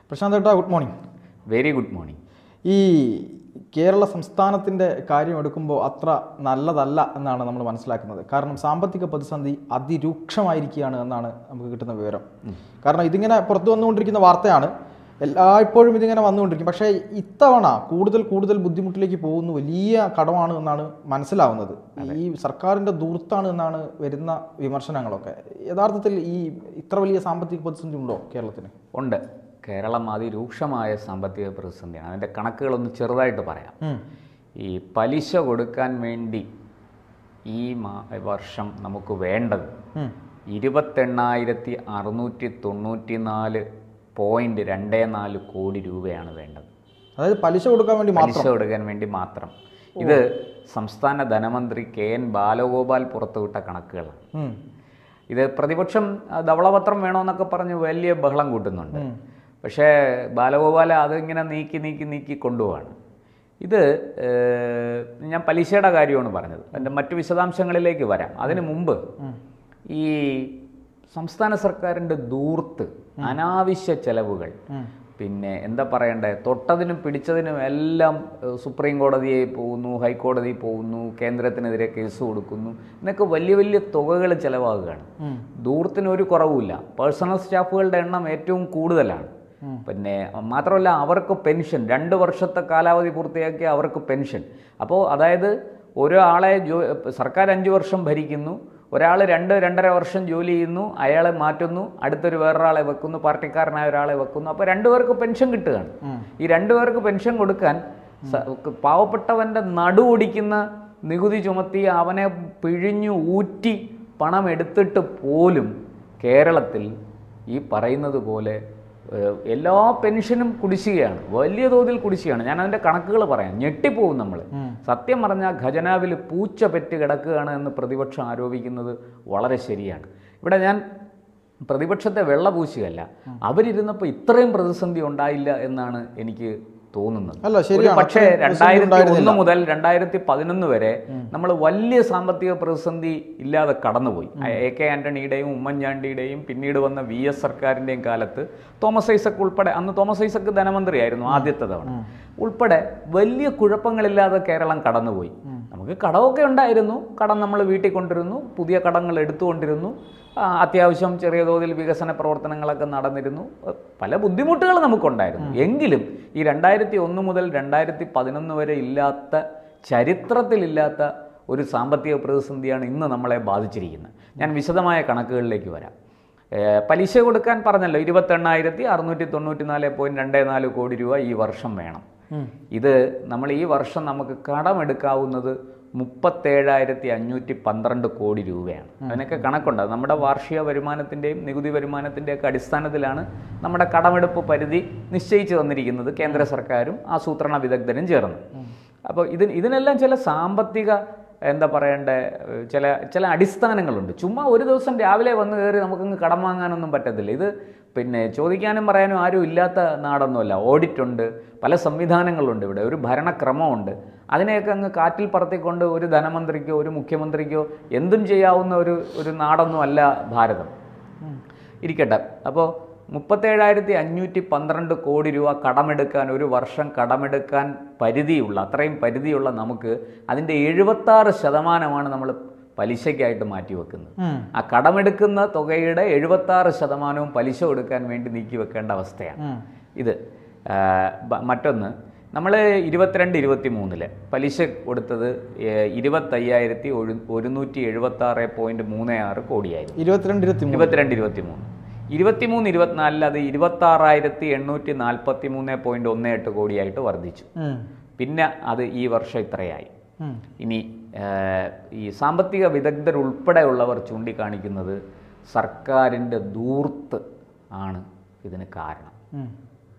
പ്രശാന്ത് ഏട്ടാ good morning very good morning ഈ കേരള സംസ്ഥാനത്തിൻ്റെ കാര്യം എടുക്കുമ്പോൾ അത്ര നല്ലതല്ല എന്നാണ് നമ്മൾ മനസ്സിലാക്കുന്നത് കാരണം സാമ്പത്തിക പ്രതിസന്ധി അതിരൂക്ഷമായിരിക്കുകയാണ് എന്നാണ് നമുക്ക് കിട്ടുന്ന വിവരം കാരണം ഇതിങ്ങനെ പുറത്തു വന്നുകൊണ്ടിരിക്കുന്ന വാർത്തയാണ് എല്ലായ്പ്പോഴും ഇതിങ്ങനെ വന്നുകൊണ്ടിരിക്കും പക്ഷേ ഇത്തവണ കൂടുതൽ കൂടുതൽ ബുദ്ധിമുട്ടിലേക്ക് പോകുന്ന വലിയ കടമാണ് എന്നാണ് മനസ്സിലാവുന്നത് ഈ സർക്കാരിൻ്റെ ദൂർത്താണ് എന്നാണ് വരുന്ന വിമർശനങ്ങളൊക്കെ യഥാർത്ഥത്തിൽ ഈ ഇത്ര വലിയ സാമ്പത്തിക പ്രതിസന്ധി ഉണ്ടോ കേരളത്തിന് ഉണ്ട് കേരളം അതിരൂക്ഷമായ സാമ്പത്തിക പ്രതിസന്ധിയാണ് അതിൻ്റെ കണക്കുകളൊന്ന് ചെറുതായിട്ട് പറയാം ഉം. ഈ പലിശ കൊടുക്കാൻ വേണ്ടി ഈ മാ വർഷം നമുക്ക് വേണ്ടത് ഉം. ഇരുപത്തെണ്ണായിരത്തി അറുന്നൂറ്റി തൊണ്ണൂറ്റി നാല് പോയിന്റ് രണ്ടേ നാല് കോടി രൂപയാണ് വേണ്ടത് അതായത് പലിശ കൊടുക്കാൻ വേണ്ടി മാത്രം പലിശ കൊടുക്കാൻ വേണ്ടി മാത്രം ഇത് സംസ്ഥാന ധനമന്ത്രി കെ എൻ ബാലഗോപാൽ പുറത്തുവിട്ട കണക്കുകളാണ് ഉം. ഇത് പ്രതിപക്ഷം ആ, ധവളപത്രം വേണമെന്നൊക്കെ പറഞ്ഞ് വലിയ ബഹളം കൂട്ടുന്നുണ്ട് പക്ഷേ ബാലഗോപാല അതിങ്ങനെ നീക്കി നീക്കി നീക്കി കൊണ്ടുപോവാണ് ഇത് ഏഹ്, ഞാൻ പലിശയുടെ കാര്യമാണ് പറഞ്ഞത് അതിൻ്റെ മറ്റു വിശദാംശങ്ങളിലേക്ക് വരാം അതിനു മുമ്പ് ഈ സംസ്ഥാന സർക്കാരിൻ്റെ ദൂർത്ത് അനാവശ്യ ചെലവുകൾ പിന്നെ എന്താ പറയണ്ടേ തൊട്ടതിനും പിടിച്ചതിനും എല്ലാം ഏഹ്, സുപ്രീം കോടതിയെ പോകുന്നു ഹൈക്കോടതി പോകുന്നു കേന്ദ്രത്തിനെതിരെ കേസ് കൊടുക്കുന്നു എന്നൊക്കെ വലിയ വലിയ തുകകൾ ചിലവാകുകയാണ് ദൂരത്തിന് ഒരു കുറവുമില്ല പേഴ്സണൽ സ്റ്റാഫുകളുടെ എണ്ണം ഏറ്റവും കൂടുതലാണ് പിന്നെ മാത്രമല്ല അവർക്ക് പെൻഷൻ രണ്ട് വർഷത്തെ കാലാവധി പൂർത്തിയാക്കി അവർക്ക് പെൻഷൻ അപ്പോൾ അതായത് ഒരാളെ ജോ സർക്കാർ അഞ്ച് വർഷം ഭരിക്കുന്നു ഒരാൾ രണ്ട് രണ്ടര വർഷം ജോലി ചെയ്യുന്നു അയാളെ മാറ്റുന്നു അടുത്തൊരു വേറൊരാളെ വെക്കുന്നു പാർട്ടിക്കാരനായ ഒരാളെ വെക്കുന്നു അപ്പോൾ രണ്ടുപേർക്ക് പെൻഷൻ കിട്ടുകയാണ് ഈ രണ്ടുപേർക്ക് പെൻഷൻ കൊടുക്കാൻ സ- പാവപ്പെട്ടവൻ്റെ നടു ഒടിക്കുന്ന നികുതി ചുമത്തി അവനെ പിഴിഞ്ഞു ഊറ്റി പണം എടുത്തിട്ട് പോലും കേരളത്തിൽ ഈ പറയുന്നത് പോലെ ഏഹ്, എല്ലാ പെൻഷനും കുടിശ്ശികയാണ് വലിയ തോതിൽ കുടിശ്ശികയാണ് ഞാൻ അതിൻ്റെ കണക്കുകൾ പറയാം ഞെട്ടിപ്പോവും നമ്മൾ സത്യം പറഞ്ഞാൽ ഖജനാവിൽ പൂച്ച പെറ്റ് കിടക്കുകയാണ് എന്ന് പ്രതിപക്ഷം ആരോപിക്കുന്നത് വളരെ ശരിയാണ് ഇവിടെ ഞാൻ പ്രതിപക്ഷത്തെ വെള്ളപൂശുകയല്ല അവരിരുന്നപ്പോൾ ഇത്രയും പ്രതിസന്ധി ഉണ്ടായില്ല എന്നാണ് എനിക്ക് തോന്നുന്നത് അല്ല, ശരിയാണ്. പക്ഷേ അത്രയും പ്രതിസന്ധി രണ്ടായിരത്തി ഒന്ന് ഉണ്ടായിരുന്നില്ല. മുതൽ രണ്ടായിരത്തി പതിനൊന്ന് വരെ നമ്മൾ വലിയ സാമ്പത്തിക പ്രതിസന്ധി ഇല്ലാതെ കടന്നുപോയി എ കെ ആന്റണിയുടെയും ഉമ്മൻചാണ്ടിയുടെയും പിന്നീട് വന്ന വി എസ് സർക്കാരിൻ്റെയും കാലത്ത് തോമസ് ഐസക് ഉൾപ്പെടെ അന്ന് തോമസ് ഐസക് ധനമന്ത്രിയായിരുന്നു ആദ്യത്തെ തവണ ഉൾപ്പെടെ വലിയ കുഴപ്പങ്ങളില്ലാതെ കേരളം കടന്നുപോയി നമുക്ക് കടമൊക്കെ ഉണ്ടായിരുന്നു കടം നമ്മൾ വീട്ടിൽ കൊണ്ടിരുന്നു പുതിയ കടങ്ങൾ എടുത്തുകൊണ്ടിരുന്നു ആ, അത്യാവശ്യം ചെറിയ തോതിൽ വികസന പ്രവർത്തനങ്ങളൊക്കെ നടന്നിരുന്നു അഹ് പല ബുദ്ധിമുട്ടുകൾ നമുക്കുണ്ടായിരുന്നു എങ്കിലും ഈ രണ്ടായിരത്തി ഒന്ന് മുതൽ രണ്ടായിരത്തി പതിനൊന്ന് വരെ ഇല്ലാത്ത ചരിത്രത്തിലില്ലാത്ത ഒരു സാമ്പത്തിക പ്രതിസന്ധിയാണ് ഇന്ന് നമ്മളെ ബാധിച്ചിരിക്കുന്നത് ഞാൻ വിശദമായ കണക്കുകളിലേക്ക് വരാം ഏഹ് പലിശ കൊടുക്കാൻ പറഞ്ഞല്ലോ ഇരുപത്തെണ്ണായിരത്തി അറുന്നൂറ്റി തൊണ്ണൂറ്റി നാല് പോയിന്റ് രണ്ട് നാല് കോടി രൂപ ഈ വർഷം വേണം ഇത് നമ്മൾ ഈ വർഷം നമുക്ക് കടമെടുക്കാവുന്നത് മുപ്പത്തേഴായിരത്തി അഞ്ഞൂറ്റി പന്ത്രണ്ട് കോടി രൂപയാണ് അതിനൊക്കെ കണക്കുണ്ട് അത് നമ്മുടെ വാർഷിക വരുമാനത്തിൻ്റെയും നികുതി വരുമാനത്തിൻ്റെയൊക്കെ അടിസ്ഥാനത്തിലാണ് നമ്മുടെ കടമെടുപ്പ് പരിധി നിശ്ചയിച്ചു തന്നിരിക്കുന്നത് കേന്ദ്ര സർക്കാരും ആസൂത്രണ വിദഗ്ധരും ചേർന്ന് അപ്പോൾ ഇതിന് ഇതിനെല്ലാം ചില സാമ്പത്തിക എന്താ പറയണ്ടേ ഏഹ് ചില ചില അടിസ്ഥാനങ്ങളുണ്ട് ചുമ്മാ ഒരു ദിവസം രാവിലെ വന്ന് കയറി നമുക്കങ്ങ് കടം വാങ്ങാനൊന്നും പറ്റത്തില്ല ഇത് പിന്നെ ചോദിക്കാനും പറയാനും ആരും ഇല്ലാത്ത നാടൊന്നുമല്ല ഓഡിറ്റ് ഉണ്ട് പല സംവിധാനങ്ങളുണ്ട് ഇവിടെ ഒരു ഭരണക്രമമുണ്ട് അതിനെയൊക്കെ അങ്ങ് കാറ്റിൽ പറത്തിക്കൊണ്ട് ഒരു ധനമന്ത്രിക്കോ ഒരു മുഖ്യമന്ത്രിക്കോ എന്തും ചെയ്യാവുന്ന ഒരു ഒരു നാടൊന്നും അല്ല ഭാരതം ഇരിക്കട്ടെ അപ്പോൾ മുപ്പത്തേഴായിരത്തി അഞ്ഞൂറ്റി പന്ത്രണ്ട് കോടി രൂപ കടമെടുക്കാൻ ഒരു വർഷം കടമെടുക്കാൻ പരിധിയുള്ള അത്രയും പരിധിയുള്ള നമുക്ക് അതിൻ്റെ എഴുപത്താറ് ശതമാനമാണ് നമ്മൾ പലിശയ്ക്കായിട്ട് മാറ്റിവെക്കുന്നത് ഉം. ആ കടമെടുക്കുന്ന തുകയുടെ എഴുപത്താറ് ശതമാനവും പലിശ കൊടുക്കാൻ വേണ്ടി നീക്കി വെക്കേണ്ട അവസ്ഥയാണ് ഉം. ഇത് ആ, ബ- മറ്റൊന്ന് നമ്മൾ ഇരുപത്തിരണ്ട് ഇരുപത്തി മൂന്നില് പലിശ കൊടുത്തത് ഏ, ഇരുപത്തയ്യായിരത്തി ഒരു ഒരുന്നൂറ്റി എഴുപത്തി ആറ് പോയിന്റ് മൂന്ന് ആറ് കോടിയായിരുന്നു ഇരുപത്തിരണ്ട് ഇരുപത്തി മൂന്ന് ഇരുപത്തിരണ്ട് ഇരുപത്തി മൂന്ന് ഇരുപത്തിമൂന്ന് ഇരുപത്തിനാലിൽ അത് ഇരുപത്താറായിരത്തി എണ്ണൂറ്റി നാൽപ്പത്തി മൂന്ന് പോയിന്റ് ഒന്ന് എട്ട് കോടിയായിട്ട് വർദ്ധിച്ചു ഉം. പിന്നെ അത് ഈ വർഷം ഇത്രയായി ഉം. ഇനി ഏഹ്, ഈ സാമ്പത്തിക വിദഗ്ധരുൾപ്പെടെയുള്ളവർ ചൂണ്ടിക്കാണിക്കുന്നത് സർക്കാരിൻ്റെ ദൂർത്ത് ആണ് ഇതിന് കാരണം ഉം.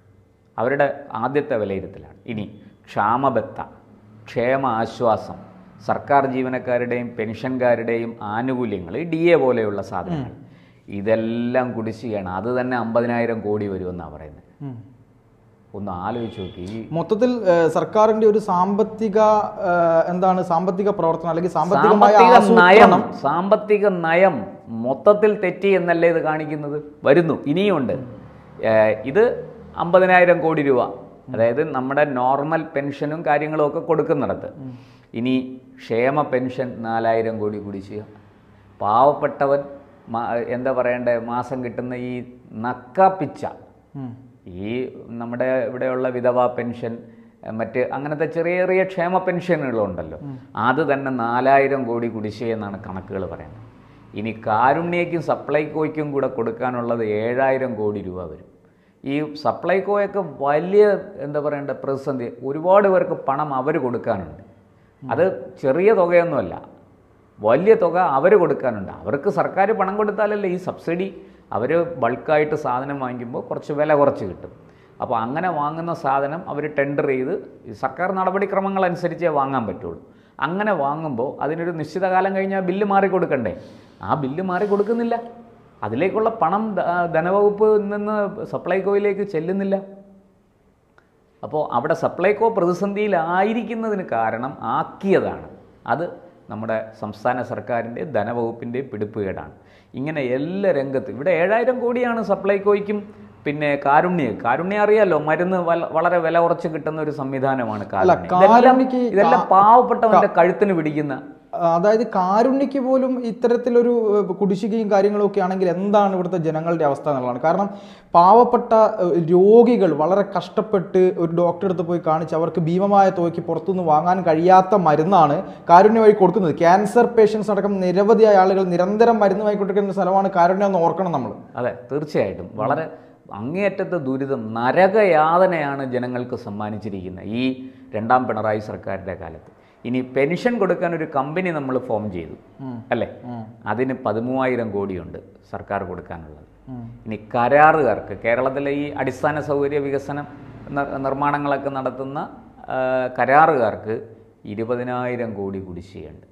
അവരുടെ ആദ്യത്തെ വിലയിരുത്തലാണ് ഇനി ക്ഷാമബത്ത ക്ഷേമ ആശ്വാസം സർക്കാർ ജീവനക്കാരുടെയും പെൻഷൻകാരുടെയും ആനുകൂല്യങ്ങൾ ഈ ഡി എ പോലെയുള്ള സാധനങ്ങൾ ഇതെല്ലാം കുടിശ്ശികയാണ് അത് തന്നെ അമ്പതിനായിരം കോടി വരുമെന്നാണ് പറയുന്നത് ഉം. ഒന്ന് ആലോചിച്ച് നോക്കി ഈ മൊത്തത്തിൽ ഏഹ്, സർക്കാരിന്റെ ഒരു സാമ്പത്തിക ഏഹ്, എന്താണ് സാമ്പത്തിക പ്രവർത്തനം അല്ലെങ്കിൽ സാമ്പത്തികമായ സാമ്പത്തിക നയം ആസൂത്രണം സാമ്പത്തിക നയം മൊത്തത്തിൽ തെറ്റി എന്നല്ലേ ഇത് കാണിക്കുന്നത് വരുന്നു ഇനിയുമുണ്ട് ഏഹ് ഇത് അമ്പതിനായിരം കോടി രൂപ അതായത് നമ്മുടെ നോർമൽ പെൻഷനും കാര്യങ്ങളും ഒക്കെ കൊടുക്കുന്നിടത്ത് ഇനി ക്ഷേമ പെൻഷൻ നാലായിരം കോടി കുടിശ്ശിക പാവപ്പെട്ടവൻ മാ- എന്താ പറയണ്ടേ മാസം കിട്ടുന്ന ഈ നക്കാപ്പിച്ച ഉം. ഈ നമ്മുടെ ഇവിടെയുള്ള വിധവാ പെൻഷൻ എഹ് മറ്റ് അങ്ങനത്തെ ചെറിയ ചെറിയ ക്ഷേമ പെൻഷനുകളുണ്ടല്ലോ അത് തന്നെ നാലായിരം കോടി കുടിശ്ശികയെന്നാണ് കണക്കുകൾ പറയുന്നത് ഇനി കാരുണ്യയ്ക്കും സപ്ലൈകോയ്ക്കും കൂടെ കൊടുക്കാനുള്ളത് ഏഴായിരം കോടി രൂപ വരും ഈ സപ്ലൈകോയൊക്കെ വലിയ എന്താ പറയണ്ട പ്രതിസന്ധി ഒരുപാട് പേർക്ക് പണം അവർ കൊടുക്കാനുണ്ട് അത് ചെറിയ തുകയൊന്നുമല്ല വലിയ തുക അവർ കൊടുക്കാനുണ്ട് അവർക്ക് സർക്കാർ പണം കൊടുത്താലല്ലേ ഈ സബ്സിഡി അവർ ബൾക്കായിട്ട് സാധനം വാങ്ങിക്കുമ്പോൾ കുറച്ച് വില കുറച്ച് കിട്ടും അപ്പോൾ അങ്ങനെ വാങ്ങുന്ന സാധനം അവർ ടെൻഡർ ചെയ്ത് ഈ സർക്കാർ നടപടിക്രമങ്ങൾ അനുസരിച്ചേ വാങ്ങാൻ പറ്റുള്ളൂ അങ്ങനെ വാങ്ങുമ്പോൾ അതിനൊരു നിശ്ചിത കാലം കഴിഞ്ഞാൽ ബില്ല് മാറി കൊടുക്കണ്ടേ ആ ബില്ല് മാറി കൊടുക്കുന്നില്ല അതിലേക്കുള്ള പണം ധ- ധനവകുപ്പ് നിന്ന് സപ്ലൈകോയിലേക്ക് ചെല്ലുന്നില്ല അപ്പോൾ അവിടെ സപ്ലൈകോ പ്രതിസന്ധിയിലായിരിക്കുന്നതിന് കാരണം ആക്കിയതാണ് അത് നമ്മുടെ സംസ്ഥാന സർക്കാരിൻ്റെ ധനവകുപ്പിൻ്റെ പിടിപ്പുകേടാണ് ഇങ്ങനെ എല്ലാ രംഗത്തും ഇവിടെ ഏഴായിരം കോടിയാണ് സപ്ലൈകോയ്ക്കും പിന്നെ കാരുണ്യ കാരുണ്യ അറിയാലോ മരുന്ന് വല- വളരെ വില കുറച്ച് കിട്ടുന്ന ഒരു സംവിധാനമാണ് കാരുണ്യ ഇതെല്ലാം കാരുണ്യക്ക് ഇതെല്ലാം പാവപ്പെട്ടവന്റെ കഴുത്തിന് പിടിക്കുന്ന അതായത് കാരുണ്യക്ക് പോലും ഇത്തരത്തിലൊരു ഏഹ്, കുടിശ്ശികയും കാര്യങ്ങളും ഒക്കെ ആണെങ്കിൽ എന്താണ് ഇവിടുത്തെ ജനങ്ങളുടെ അവസ്ഥ എന്നുള്ളതാണ് കാരണം പാവപ്പെട്ട ഏഹ്, രോഗികൾ വളരെ കഷ്ടപ്പെട്ട് ഒരു ഡോക്ടറെ അടുത്ത് പോയി കാണിച്ച് അവർക്ക് ഭീമമായ തുകയ്ക്ക് പുറത്തുനിന്ന് വാങ്ങാൻ കഴിയാത്ത മരുന്നാണ് കാരുണ്യ വഴി കൊടുക്കുന്നത് ക്യാൻസർ പേഷ്യൻസ് അടക്കം നിരവധിയായ ആളുകൾ നിരന്തരം മരുന്ന് വാങ്ങിക്കൊണ്ടിരിക്കുന്ന സ്ഥലമാണ് കാരുണ്യം എന്ന് ഓർക്കണം നമ്മൾ അതെ തീർച്ചയായിട്ടും വളരെ അങ്ങേയറ്റത്തെ ദുരിതം നരകയാതനയാണ് ജനങ്ങൾക്ക് സമ്മാനിച്ചിരിക്കുന്നത് ഈ രണ്ടാം പിണറായി സർക്കാരിൻ്റെ കാലത്ത് ഇനി പെൻഷൻ കൊടുക്കാൻ ഒരു കമ്പനി നമ്മൾ ഫോം ചെയ്തു അല്ലേ അതിന് പതിമൂവായിരം കോടിയുണ്ട് സർക്കാർ കൊടുക്കാനുള്ളത് ഇനി കരാറുകാർക്ക് കേരളത്തിലെ ഈ അടിസ്ഥാന സൗകര്യ വികസനം ന- നിർമ്മാണങ്ങളൊക്കെ നടത്തുന്ന ആ, കരാറുകാർക്ക് ഇരുപതിനായിരം കോടി കുടിശ്ശികയുണ്ട്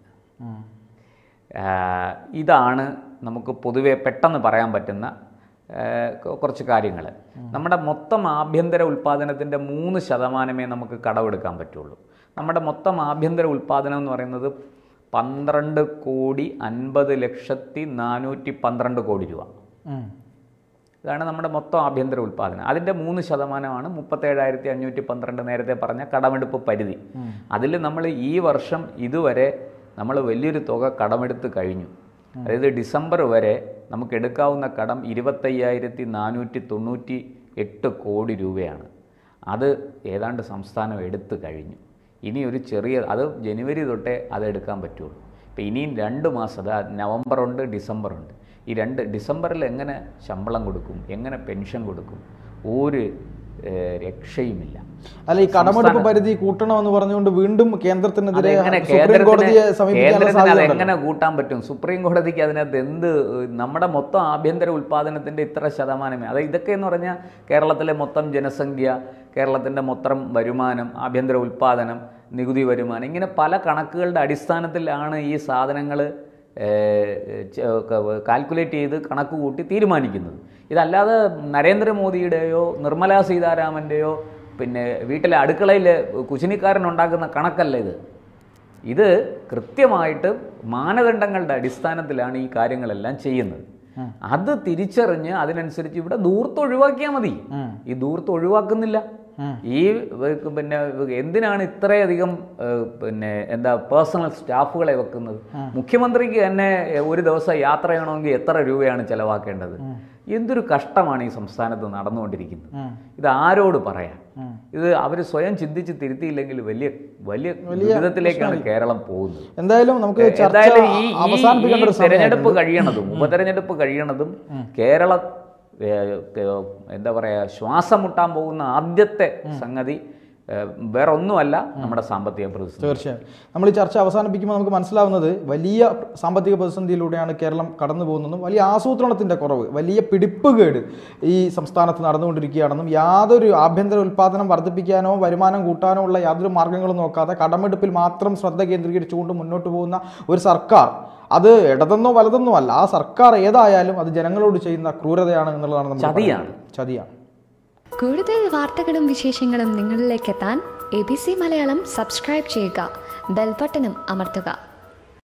ആഹ് ഇതാണ് നമുക്ക് പൊതുവെ പെട്ടെന്ന് പറയാൻ പറ്റുന്ന ആഹ് കൊ- കുറച്ച് കാര്യങ്ങൾ നമ്മുടെ മൊത്തം ആഭ്യന്തര ഉൽപ്പാദനത്തിൻ്റെ മൂന്ന് ശതമാനമേ നമുക്ക് കടമെടുക്കാൻ പറ്റുള്ളൂ നമ്മുടെ മൊത്തം ആഭ്യന്തര ഉൽപ്പാദനം എന്ന് പറയുന്നത് പന്ത്രണ്ട് കോടി അൻപത് ലക്ഷത്തി നാനൂറ്റി പന്ത്രണ്ട് കോടി രൂപ ഇതാണ് നമ്മുടെ മൊത്തം ആഭ്യന്തര ഉൽപ്പാദനം അതിൻ്റെ മൂന്ന് ശതമാനമാണ് മുപ്പത്തേഴായിരത്തി അഞ്ഞൂറ്റി പന്ത്രണ്ട് നേരത്തെ പറഞ്ഞ കടമെടുപ്പ് പരിധി അതിൽ നമ്മൾ ഈ വർഷം ഇതുവരെ നമ്മൾ വലിയൊരു തുക കടമെടുത്ത് കഴിഞ്ഞു അതായത് ഡിസംബർ വരെ നമുക്ക് എടുക്കാവുന്ന കടം ഇരുപത്തയ്യായിരത്തി നാനൂറ്റി തൊണ്ണൂറ്റി എട്ട് കോടി രൂപയാണ് അത് ഏതാണ്ട് സംസ്ഥാനം എടുത്തു കഴിഞ്ഞു ഇനി ഒരു ചെറിയ അത് ജനുവരി തൊട്ടേ അത് എടുക്കാൻ പറ്റുള്ളൂ ഇപ്പം ഇനിയും രണ്ട് മാസം അത് നവംബർ ഉണ്ട് ഡിസംബർ ഉണ്ട് ഈ രണ്ട് ഡിസംബറിൽ എങ്ങനെ ശമ്പളം കൊടുക്കും എങ്ങനെ പെൻഷൻ കൊടുക്കും ഒരു ഏഹ്, രക്ഷയുമില്ല അല്ല ഈ കടമെടുപ്പ് പരിധി കൂട്ടണമെന്ന് പറഞ്ഞുകൊണ്ട് വീണ്ടും കേന്ദ്രത്തിനെതിരെ അതെങ്ങനെ സുപ്രീം കോടതിയെ കേന്ദ്രത്തിന് സമീപിക്കാനുള്ള കേന്ദ്രത്തിന് അത് സാധ്യത എങ്ങനെ കൂട്ടാൻ പറ്റും സുപ്രീം കോടതിക്ക് അതിനകത്ത് എന്ത് ഏഹ്, നമ്മുടെ മൊത്തം ആഭ്യന്തര ഉൽപ്പാദനത്തിന്റെ ഇത്ര ശതമാനമേ അത് ഇതൊക്കെ എന്ന് പറഞ്ഞാൽ കേരളത്തിലെ മൊത്തം ജനസംഖ്യ കേരളത്തിന്റെ മൊത്തം വരുമാനം ആഭ്യന്തര ഉൽപ്പാദനം നികുതി വരുമാനം ഇങ്ങനെ പല കണക്കുകളുടെ അടിസ്ഥാനത്തിലാണ് ഈ സാധനങ്ങൾ കാൽക്കുലേറ്റ് ചെയ്ത് കണക്ക് കൂട്ടി തീരുമാനിക്കുന്നത് ഇതല്ലാതെ നരേന്ദ്രമോദിയുടെയോ നിർമ്മലാ സീതാരാമൻ്റെയോ പിന്നെ വീട്ടിലെ അടുക്കളയിൽ കുശിനിക്കാരൻ ഉണ്ടാക്കുന്ന കണക്കല്ല ഇത് ഇത് കൃത്യമായിട്ട് മാനദണ്ഡങ്ങളുടെ അടിസ്ഥാനത്തിലാണ് ഈ കാര്യങ്ങളെല്ലാം ചെയ്യുന്നത് അത് തിരിച്ചറിഞ്ഞ് അതിനനുസരിച്ച് ഇവിടെ ദൂർത്ത് ഒഴിവാക്കിയാൽ മതി ഈ ദൂർത്ത് ഒഴിവാക്കുന്നില്ല ഈ ഇവർക്ക് പിന്നെ എന്തിനാണ് ഇത്രയധികം ഏഹ്, പിന്നെ എന്താ പേഴ്സണൽ സ്റ്റാഫുകളെ വെക്കുന്നത് മുഖ്യമന്ത്രിക്ക് തന്നെ ഒരു ദിവസം യാത്ര ചെയ്യണമെങ്കിൽ എത്ര രൂപയാണ് ചെലവാക്കേണ്ടത് എന്തൊരു കഷ്ടമാണ് ഈ സംസ്ഥാനത്ത് നടന്നുകൊണ്ടിരിക്കുന്നത് ഇത് ആരോട് പറയാൻ ഇത് അവർ സ്വയം ചിന്തിച്ച് തിരുത്തിയില്ലെങ്കിൽ വലിയ വലിയ ദുരിതത്തിലേക്കാണ് കേരളം പോകുന്നത് എന്തായാലും നമുക്ക് ചർച്ച എന്തായാലും ഈ ഈ- അവസാനിപ്പിക്കേണ്ട ഈ ഒരു സമയം തെരഞ്ഞെടുപ്പ് കഴിയണതും ഉപതെരഞ്ഞെടുപ്പ് കഴിയണതും കേരള ഏ, ഏ, എന്താ പറയാ ശ്വാസം മുട്ടാൻ പോകുന്ന ആദ്യത്തെ സംഗതി ഏ, വേറെ ഒന്നുമല്ല നമ്മുടെ സാമ്പത്തിക പ്രതിസന്ധി തീർച്ചയായും നമ്മൾ ഈ ചർച്ച അവസാനിപ്പിക്കുമ്പോൾ നമുക്ക് മനസ്സിലാവുന്നത് വലിയ സാമ്പത്തിക പ്രതിസന്ധിയിലൂടെയാണ് കേരളം കടന്നു പോകുന്നതും വലിയ ആസൂത്രണത്തിൻ്റെ കുറവ് വലിയ പിടിപ്പുകേട് ഈ സംസ്ഥാനത്ത് നടന്നുകൊണ്ടിരിക്കുകയാണെന്നും യാതൊരു ആഭ്യന്തര ഉൽപ്പാദനം വർദ്ധിപ്പിക്കാനോ വരുമാനം കൂട്ടാനോ ഉള്ള യാതൊരു മാർഗ്ഗങ്ങളും നോക്കാതെ കടമെടുപ്പിൽ മാത്രം ശ്രദ്ധ കേന്ദ്രീകരിച്ചുകൊണ്ട് മുന്നോട്ട് പോകുന്ന ഒരു സർക്കാർ അത് ഇടതെന്നോ വലതെന്നോ അല്ല ആ സർക്കാർ ഏതായാലും അത് ജനങ്ങളോട് ചെയ്യുന്ന ക്രൂരതയാണ് എന്നുള്ളതാണ് നമ്മൾ ചതിയാണ്. ചതിയാണ് കൂടുതൽ വാർത്തകളും വിശേഷങ്ങളും നിങ്ങളിലേക്ക് എത്താൻ A B C Malayalam subscribe ചെയ്യുക ബെൽബട്ടനും അമർത്തുക